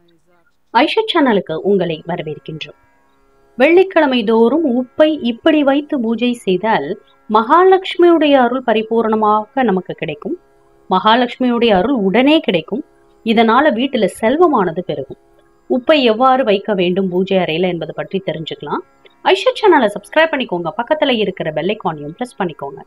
ஐஷா சேனலுக்கு உங்களை வரவேற்கின்றோம் வெள்ளிக்கிழமை தோறும் உப்பை இப்படி வைத்து பூஜை செய்தால் மகாலட்சுமியுடைய அருள் பரிபூரணமாக நமக்கு கிடைக்கும் மகாலட்சுமியுடைய அருள் உடனே கிடைக்கும் இதனால வீட்டுல செல்வமானது பெருகும் உப்பை எவ்வாறு வைக்க வேண்டும் பூஜை அறையில என்பது பற்றி தெரிஞ்சுக்கலாம் ஐஷா சேனலை சப்ஸ்கிரைப் பண்ணிக்கோங்க பக்கத்துல இருக்கிற பெல்லைக்கானையும் பிரஸ் பண்ணிக்கோங்க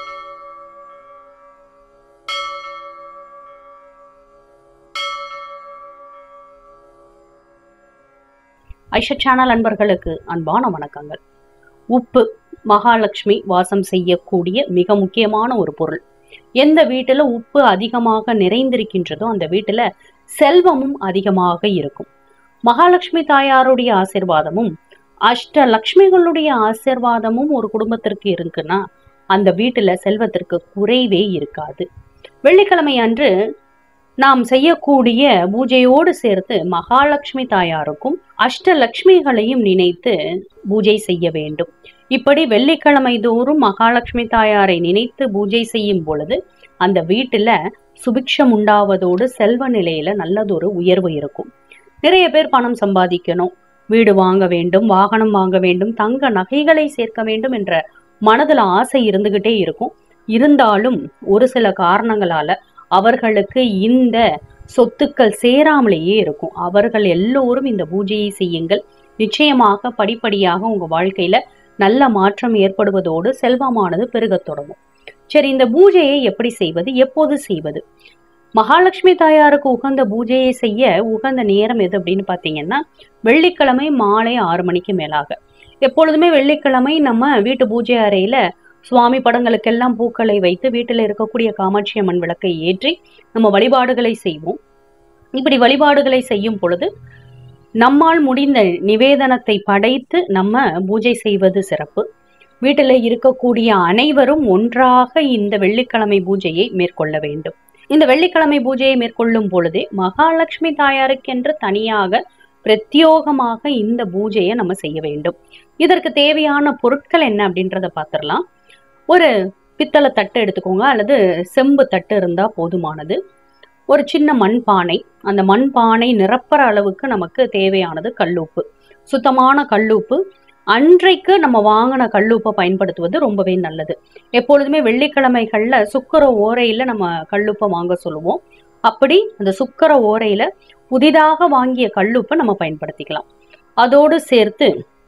ஐஷா சேனல் அன்பர்களுக்கு அன்பான வணக்கங்கள் உப்பு மகாலட்சுமி வாசம் செய்யக்கூடிய மிக முக்கியமான ஒரு பொருள் எந்த வீட்டுல உப்பு அதிகமாக நிறைந்திருக்கின்றதோ அந்த வீட்டுல செல்வமும் அதிகமாக இருக்கும் மகாலட்சுமி தாயாருடைய ஆசிர்வாதமும் அஷ்ட லக்ஷ்மிகளுடைய ஆசிர்வாதமும் ஒரு குடும்பத்திற்கு இருக்குன்னா அந்த வீட்டுல செல்வத்திற்கு குறைவே இருக்காது வெள்ளிக்கிழமை அன்று நாம் செய்யக்கூடிய பூஜையோடு சேர்த்து மகாலட்சுமி தாயாருக்கும் அஷ்டலட்சுமிகளையும் நினைத்து பூஜை செய்ய வேண்டும் இப்படி வெள்ளிக்கிழமை தோறும் மகாலட்சுமி தாயாரை நினைத்து பூஜை செய்யும் பொழுது அந்த வீட்டுல சுபிக்ஷம் உண்டாவதோடு செல்வ நிலையில நல்லதொரு உயர்வு இருக்கும் நிறைய பேர் பணம் சம்பாதிக்கணும் வீடு வாங்க வேண்டும் வாகனம் வாங்க வேண்டும் தங்க நகைகளை சேர்க்க வேண்டும் என்ற மனதுல ஆசை இருந்துகிட்டே இருக்கும் இருந்தாலும் ஒரு சில காரணங்களால அவர்களுக்கு இந்த சொத்துக்கள் சேராமலேயே இருக்கும் அவர்கள் எல்லோரும் இந்த பூஜையை செய்யுங்கள் நிச்சயமாக படிப்படியாக உங்க வாழ்க்கையில நல்ல மாற்றம் ஏற்படுவதோடு செல்வமானது பெருகத் தொடங்கும் சரி இந்த பூஜையை எப்படி செய்வது எப்போது செய்வது மகாலட்சுமி தாயாருக்கு உகந்த பூஜையை செய்ய உகந்த நேரம் எது அப்படின்னு பாத்தீங்கன்னா வெள்ளிக்கிழமை மாலை ஆறு மணிக்கு மேலாக எப்பொழுதுமே வெள்ளிக்கிழமை நம்ம வீட்டு பூஜை அறையில சுவாமி படங்களுக்கெல்லாம் பூக்களை வைத்து வீட்டில் இருக்கக்கூடிய காமாட்சி அம்மன் விளக்கை ஏற்றி நம்ம வழிபாடுகளை செய்வோம் இப்படி வழிபாடுகளை செய்யும் பொழுது நம்மால் முடிந்த நிவேதனத்தை படைத்து நம்ம பூஜை செய்வது சிறப்பு வீட்டில் இருக்கக்கூடிய அனைவரும் ஒன்றாக இந்த வெள்ளிக்கிழமை பூஜையை மேற்கொள்ள வேண்டும் இந்த வெள்ளிக்கிழமை பூஜையை மேற்கொள்ளும் பொழுதே மகாலட்சுமி தாயாருக்கென்று தனியாக பிரத்யோகமாக இந்த பூஜையை நம்ம செய்ய வேண்டும் இதற்கு தேவையான பொருட்கள் என்ன அப்படின்றத பார்த்துடலாம் ஒரு பித்தளை தட்டு எடுத்துக்கோங்க அல்லது செம்பு தட்டு இருந்தா போதுமானது ஒரு சின்ன மண்பானை அந்த மண்பானை நிரப்புற அளவுக்கு நமக்கு தேவையானது கல்லுப்பு சுத்தமான கல்லுப்பு அன்றைக்கு நம்ம வாங்கின கல்லுப்பை பயன்படுத்துவது ரொம்பவே நல்லது எப்பொழுதுமே வெள்ளிக்கிழமைகள்ல சுக்கர ஓரையில நம்ம கல்லுப்பை வாங்க சொல்லுவோம் அப்படி அந்த சுக்கர ஓரையில புதிதாக வாங்கிய கல்லுப்பை நம்ம பயன்படுத்திக்கலாம் அதோடு சேர்த்து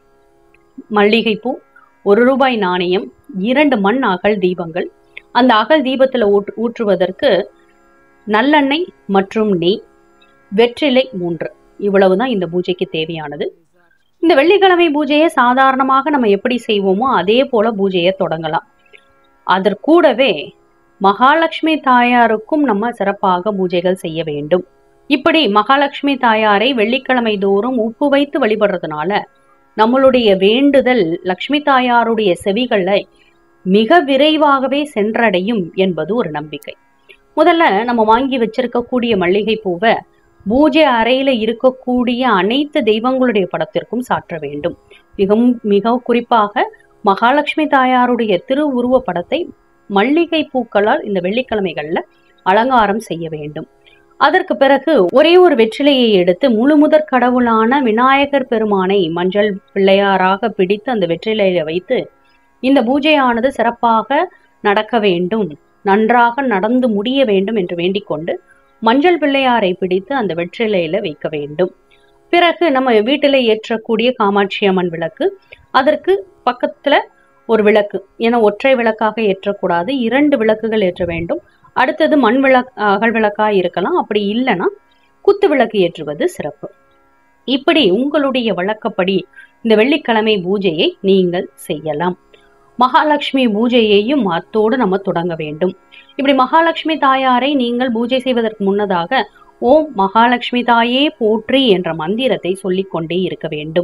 மல்லிகைப்பூ ஒரு ரூபாய் நாணயம் இரண்டு மண் அகல் தீபங்கள் அந்த அகல் தீபத்துல ஊற்று ஊற்றுவதற்கு நல்லெண்ணெய் மற்றும் நெய் வெற்றிலை மூன்று இவ்வளவுதான் இந்த பூஜைக்கு தேவையானது இந்த வெள்ளிக்கிழமை பூஜையை சாதாரணமாக நம்ம எப்படி செய்வோமோ அதே போல பூஜையை தொடங்கலாம் அதற்கூடவே மகாலட்சுமி தாயாருக்கும் நம்ம சிறப்பாக பூஜைகள் செய்ய வேண்டும் இப்படி மகாலட்சுமி தாயாரை வெள்ளிக்கிழமை தோறும் உப்பு வைத்து வழிபடுறதுனால நம்மளுடைய வேண்டுதல் லக்ஷ்மி தாயாருடைய செவிகளை மிக விரைவாகவே சென்றடையும் என்பது ஒரு நம்பிக்கை முதல்ல நம்ம வாங்கி வச்சிருக்கக்கூடிய மல்லிகை பூவை பூஜை அறையில இருக்கக்கூடிய அனைத்து தெய்வங்களுடைய படத்திற்கும் சாற்ற வேண்டும் மிகவும் மிக குறிப்பாக மகாலட்சுமி தாயாருடைய திருவுருவ படத்தை மல்லிகை பூக்களால் இந்த வெள்ளிக்கிழமைகள்ல அலங்காரம் செய்ய வேண்டும் அதற்கு பிறகு ஒரே ஒரு வெற்றிலையை எடுத்து முழு முதற் கடவுளான விநாயகர் பெருமானை மஞ்சள் பிள்ளையாராக பிடித்து அந்த வெற்றிலையில வைத்து இந்த பூஜையானது சிறப்பாக நடக்க வேண்டும் நன்றாக நடந்து முடிய வேண்டும் என்று வேண்டிக் கொண்டு மஞ்சள் பிள்ளையாரை பிடித்து அந்த வெற்றிலையில வைக்க வேண்டும் பிறகு நம்ம வீட்டில் ஏற்றக்கூடிய காமாட்சி அம்மன் விளக்கு அதற்கு பக்கத்துல ஒரு விளக்கு ஏன்னா ஒற்றை விளக்காக ஏற்றக்கூடாது இரண்டு விளக்குகள் ஏற்ற வேண்டும் அடுத்தது மண் விளக் அகல் விளக்கா இருக்கலாம் அப்படி இல்லைன்னா குத்து விளக்கு ஏற்றுவது சிறப்பு இப்படி உங்களுடைய வழக்கப்படி இந்த வெள்ளிக்கிழமை பூஜையை நீங்கள் செய்யலாம் மகாலட்சுமி பூஜையையும் அத்தோடு நம்ம தொடங்க வேண்டும் இப்படி மகாலட்சுமி தாயாரை நீங்கள் பூஜை செய்வதற்கு முன்னதாக ஓம் மகாலட்சுமி தாயே போற்றி என்ற மந்திரத்தை சொல்லிக்கொண்டே இருக்க வேண்டும்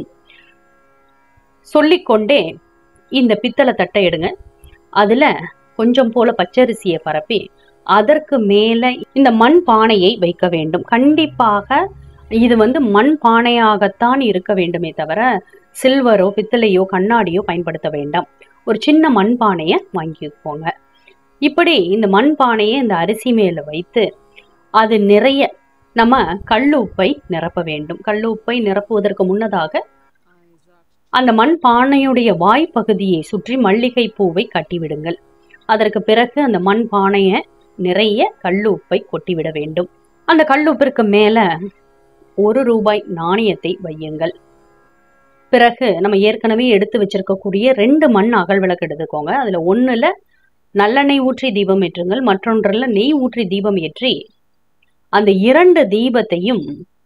சொல்லிக்கொண்டே இந்த பித்தளை தட்டை எடுங்க அதுல கொஞ்சம் போல பச்சரிசியை பரப்பி அதற்கு மேல இந்த மண் பானையை வைக்க வேண்டும் கண்டிப்பாக இது வந்து மண் பானையாகத்தான் இருக்க வேண்டுமே தவிர சில்வரோ பித்தளையோ கண்ணாடியோ பயன்படுத்த வேண்டாம் ஒரு சின்ன மண் பானையை வாங்கிக்கோங்க இப்படி இந்த மண் பானையை இந்த அரிசி மேல வைத்து அது நிறைய நம்ம கல்லுப்பை நிரப்ப வேண்டும் கல்லுப்பை நிரப்புவதற்கு முன்னதாக அந்த மண் பானையுடைய வாய்ப்பகுதியை சுற்றி மல்லிகை பூவை கட்டிவிடுங்கள் அதற்கு பிறகு அந்த மண் பானையை நிறைய கல்லுப்பை கொட்டிவிட வேண்டும் அந்த கல்லுப்பிற்கு மேல ஒரு ரூபாய் நாணயத்தை வையுங்கள் பிறகு நம்ம ஏற்கனவே எடுத்து வச்சிருக்கக்கூடிய ரெண்டு மண் அகல் விளக்கு எடுத்துக்கோங்க அதுல ஒண்ணுல நல்லெண்ணெய் ஊற்றி தீபம் ஏற்றுங்கள் மற்றொன்றில் நெய் ஊற்றி தீபம் ஏற்றி அந்த இரண்டு தீபத்தையும்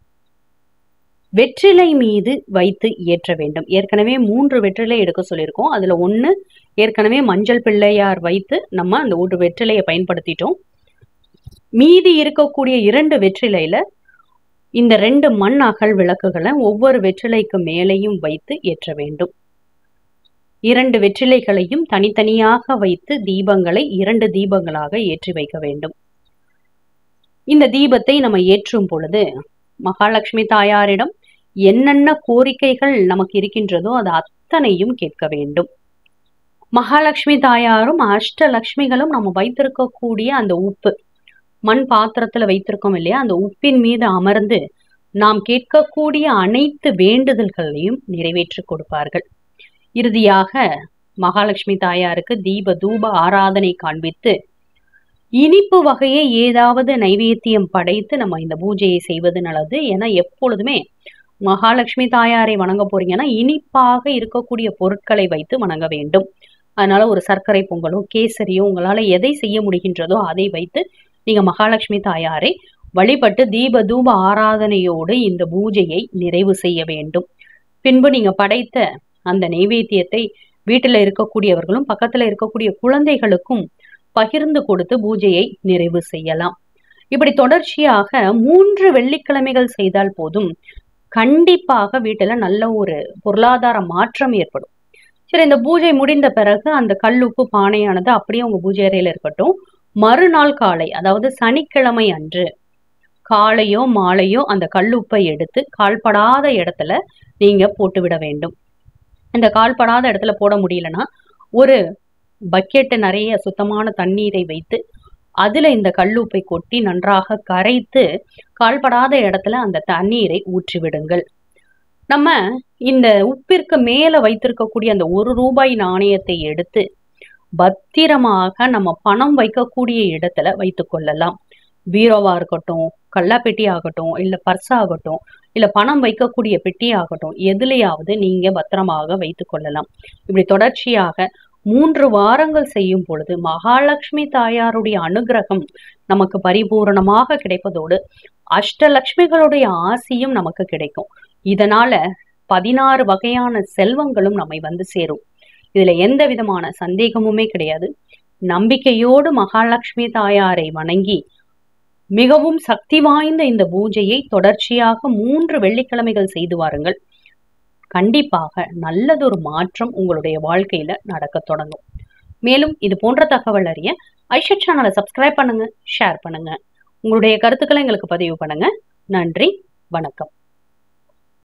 வெற்றிலை மீது வைத்து ஏற்ற வேண்டும் ஏற்கனவே மூன்று வெற்றிலை எடுக்க சொல்லியிருக்கோம் அதுல ஒண்ணு ஏற்கனவே மஞ்சள் பிள்ளையார் வைத்து நம்ம அந்த ஒரு வெற்றிலையை பயன்படுத்திட்டோம் மீதி இருக்கக்கூடிய இரண்டு வெற்றிலையில இந்த ரெண்டு மண் அகல் விளக்குகளை ஒவ்வொரு வெற்றிலைக்கு மேலேயும் வைத்து ஏற்ற வேண்டும் இரண்டு வெற்றிலைகளையும் தனித்தனியாக வைத்து தீபங்களை இரண்டு தீபங்களாக ஏற்றி வைக்க வேண்டும் இந்த தீபத்தை நம்ம ஏற்றும் பொழுது மகாலட்சுமி தாயாரிடம் என்னென்ன கோரிக்கைகள் நமக்கு இருக்கின்றதோ அது அத்தனையும் கேட்க வேண்டும் மகாலட்சுமி தாயாரும் அஷ்டலட்சுமிகளும் நம்ம வைத்திருக்கக்கூடிய அந்த உப்பு மண் பாத்திரத்துல வைத்திருக்கோம் இல்லையா அந்த உப்பின் மீது அமர்ந்து நாம் கேட்கக்கூடிய அனைத்து வேண்டுதல்களையும் நிறைவேற்றி கொடுப்பார்கள் இறுதியாக மகாலட்சுமி தாயாருக்கு தீப தூப ஆராதனை காண்பித்து இனிப்பு வகையை ஏதாவது நைவேத்தியம் படைத்து நம்ம இந்த பூஜையை செய்வது நல்லது ஏன்னா எப்பொழுதுமே மகாலட்சுமி தாயாரை வணங்க போறீங்கன்னா இனிப்பாக இருக்கக்கூடிய பொருட்களை வைத்து வணங்க வேண்டும் அதனால ஒரு சர்க்கரை பொங்கலோ கேசரியோ உங்களால எதை செய்ய முடிகின்றதோ அதை வைத்து நீங்க மகாலட்சுமி தாயாரை வழிபட்டு தீப தூப ஆராதனையோடு இந்த பூஜையை நிறைவு செய்ய வேண்டும் பின்பு நீங்க படைத்த அந்த நைவேத்தியத்தை வீட்டுல இருக்கக்கூடியவர்களும் பக்கத்துல இருக்கக்கூடிய குழந்தைகளுக்கும் பகிர்ந்து கொடுத்து பூஜையை நிறைவு செய்யலாம் இப்படி தொடர்ச்சியாக மூன்று வெள்ளிக்கிழமைகள் செய்தால் போதும் கண்டிப்பாக வீட்டுல நல்ல ஒரு பொருளாதார மாற்றம் ஏற்படும் சரி இந்த பூஜை முடிந்த பிறகு அந்த கல்லுப்பு பானையானது அப்படியே உங்க பூஜை அறையில இருக்கட்டும் மறுநாள் காலை அதாவது சனிக்கிழமை அன்று காலையோ மாலையோ அந்த கல்லுப்பை எடுத்து கால்படாத இடத்துல நீங்க போட்டு விட வேண்டும் இந்த கால்படாத இடத்துல போட முடியலன்னா ஒரு பக்கெட்டு நிறைய சுத்தமான தண்ணீரை வைத்து அதுல இந்த கல்லுப்பை கொட்டி நன்றாக கரைத்து கால்படாத இடத்துல அந்த தண்ணீரை ஊற்றி விடுங்கள் நம்ம இந்த உப்பிற்கு மேல வைத்திருக்கக்கூடிய அந்த ஒரு ரூபாய் நாணயத்தை எடுத்து பத்திரமாக நம்ம பணம் வைக்கக்கூடிய இடத்துல வைத்து கொள்ளலாம் பீரோவா இருக்கட்டும் கல்லாப்பெட்டி ஆகட்டும் இல்ல பர்ஸ் ஆகட்டும் இல்ல பணம் வைக்கக்கூடிய பெட்டி ஆகட்டும் எதுலையாவது நீங்க பத்திரமாக வைத்து கொள்ளலாம் இப்படி தொடர்ச்சியாக மூன்று வாரங்கள் செய்யும் பொழுது மகாலட்சுமி தாயாருடைய அனுகிரகம் நமக்கு பரிபூரணமாக கிடைப்பதோடு அஷ்டலட்சுமிகளுடைய ஆசியும் நமக்கு கிடைக்கும் இதனால பதினாறு வகையான செல்வங்களும் நம்மை வந்து சேரும் இதுல எந்த விதமான சந்தேகமுமே கிடையாது நம்பிக்கையோடு மகாலட்சுமி தாயாரை வணங்கி மிகவும் சக்தி வாய்ந்த இந்த பூஜையை தொடர்ச்சியாக மூன்று வெள்ளிக்கிழமைகள் செய்து வாருங்கள் கண்டிப்பாக நல்லதொரு மாற்றம் உங்களுடைய வாழ்க்கையில நடக்க தொடங்கும் மேலும் இது போன்ற தகவல் அறிய ஐஷட் சேனலை சப்ஸ்கிரைப் பண்ணுங்க ஷேர் பண்ணுங்க உங்களுடைய கருத்துக்களை எங்களுக்கு பதிவு பண்ணுங்க நன்றி வணக்கம்